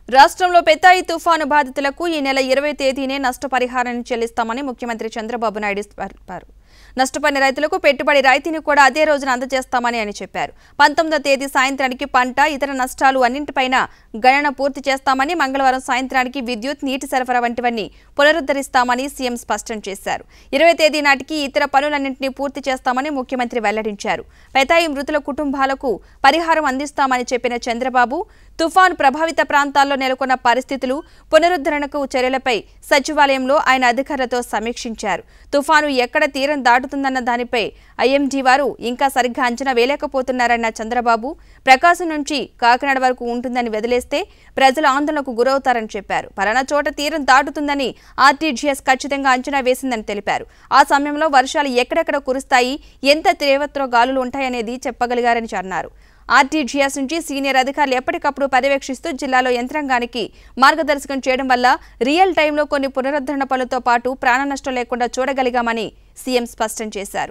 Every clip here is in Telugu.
రాష్ట్రంలో పెతాయి తుఫాను బాధితులకు ఈ నెల ఇరవై తేదీనే నష్టపరిహారాన్ని చెల్లిస్తామని ముఖ్యమంత్రి చంద్రబాబు నాయుడు తెలిపారు నష్టపోయిన రైతులకు పెట్టుబడి రాయితీని కూడా అదే రోజున అందజేస్తామని ఆయన చెప్పారు పంతొమ్మిదో తేదీ సాయంత్రానికి పంట ఇతర నష్టాలు అన్నింటిపైన గణన పూర్తి చేస్తామని మంగళవారం సాయంత్రానికి విద్యుత్ నీటి సరఫరా వంటివన్నీ పునరుద్ధరిస్తామని సీఎం స్పష్టం చేశారు ఇరవై తేదీ నాటికి ఇతర పనులన్నింటినీ పూర్తి చేస్తామని ముఖ్యమంత్రి వెల్లడించారు పెతాయి మృతుల కుటుంబాలకు పరిహారం అందిస్తామని చెప్పిన చంద్రబాబు తుఫాను ప్రభావిత ప్రాంతాల్లో నెలకొన్న పరిస్థితులు పునరుద్ధరణకు చర్యలపై సచివాలయంలో ఆయన అధికారులతో సమీక్షించారు తుఫాను ఎక్కడ తీరం దాటుతుందన్న దానిపై ఐఎండీ వారు ఇంకా సరిగ్గా అంచనా వేయలేకపోతున్నారన్న చంద్రబాబు ప్రకాశం నుంచి కాకినాడ వరకు ఉంటుందని వదిలేస్తే ప్రజలు ఆందోళనకు గురవుతారని చెప్పారు పలానా చోట తీరం దాటుతుందని ఆర్టీజీఎస్ ఖచ్చితంగా అంచనా వేసిందని తెలిపారు ఆ సమయంలో వర్షాలు ఎక్కడెక్కడ కురుస్తాయి ఎంత తీవ్రత్వ గాలులు ఉంటాయనేది చెప్పగలిగారని అన్నారు ఆర్టీజీఎస్ నుంచి సీనియర్ అధికారులు ఎప్పటికప్పుడు పర్యవేక్షిస్తూ జిల్లాలో యంత్రాంగానికి మార్గదర్శకం చేయడం వల్ల రియల్ టైంలో కొన్ని పునరుద్ధరణ పనులతో పాటు ప్రాణ నష్టం లేకుండా చూడగలిగామని సీఎం స్పష్టం చేశారు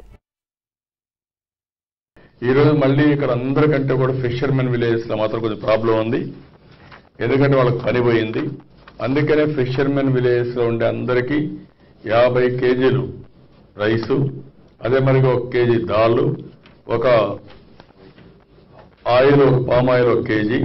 ఈ రోజు మళ్ళీ ఇక్కడ అందరికంటే కూడా ఫిషర్మెన్ విలేజెస్ లో మాత్రం కొంచెం ప్రాబ్లం ఉంది ఎందుకంటే వాళ్ళకి పని పోయింది అందుకనే ఫిషర్మెన్ విలేజెస్ లో ఉండే అందరికీ యాభై కేజీలు రైసు అదే మరి ఒక కేజీ దాళ్ళు ఒక ఆయిల్ ఒక పామ్ ఆయిల్ ఒక కేజీ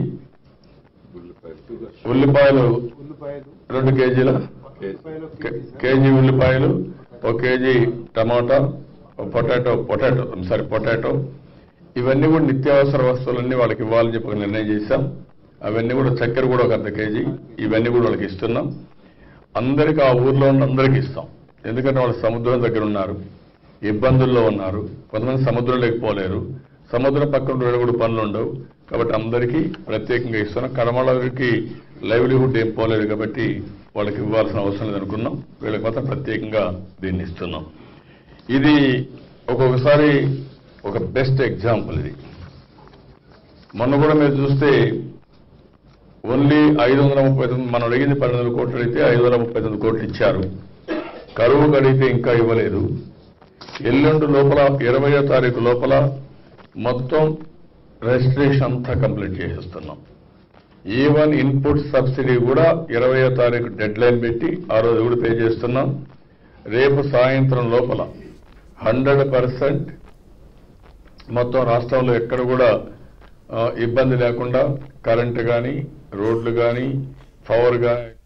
ఉల్లిపాయలు రెండు కేజీల కే- కేజీ ఉల్లిపాయలు ఒక కేజీ టమాటా ఒక పొటాటో పొటాటో సారీ పొటాటో ఇవన్నీ కూడా నిత్యావసర వస్తువులన్నీ వాళ్ళకి ఇవ్వాలని చెప్పి ఒక నిర్ణయం చేశాం అవన్నీ కూడా చక్కెర కూడా ఒక అర్ధ కేజీ ఇవన్నీ కూడా వాళ్ళకి ఇస్తున్నాం అందరికీ ఆ ఊర్లో ఉన్న అందరికీ ఇస్తాం ఎందుకంటే వాళ్ళు సముద్రం దగ్గర ఉన్నారు ఇబ్బందుల్లో ఉన్నారు కొంతమంది సముద్రం లేకపోలేరు సముద్రం పక్కన ఉండే కూడా పనులు ఉండవు కాబట్టి అందరికీ ప్రత్యేకంగా ఇస్తున్నాం కడమలకి లైవ్లీహుడ్ ఏం పోలేదు కాబట్టి వాళ్ళకి ఇవ్వాల్సిన అవసరం లేదనుకున్నాం వీళ్ళకి మాత్రం ప్రత్యేకంగా దీన్ని ఇస్తున్నాం ఇది ఒక్కొక్కసారి ఒక బెస్ట్ ఎగ్జాంపుల్ ఇది మొన్న కూడా మీరు చూస్తే ఓన్లీ ఐదు వందల ముప్పై తొమ్మిది మనం అడిగింది పన్నెండు వందల కోట్లు అయితే ఐదు వందల ముప్పై తొమ్మిది కోట్లు ఇచ్చారు కరువు కడిగితే ఇంకా ఇవ్వలేదు ఎల్లుండి లోపల ఇరవయో తారీఖు లోపల మొత్తం రిజిస్ట్రేషన్ అంతా కంప్లీట్ చేసేస్తున్నాం ఈవెన్ ఇన్పుట్ సబ్సిడీ కూడా ఇరవయో తారీఖు డెడ్ లైన్ పెట్టి ఆ రోజు కూడా పే చేస్తున్నాం రేపు సాయంత్రం లోపల హండ్రెడ్ పర్సెంట్ మొత్తం రాష్ట్రంలో ఎక్కడ కూడా ఆ, ఇబ్బంది లేకుండా కరెంటు కానీ రోడ్లు కానీ పవర్ కానీ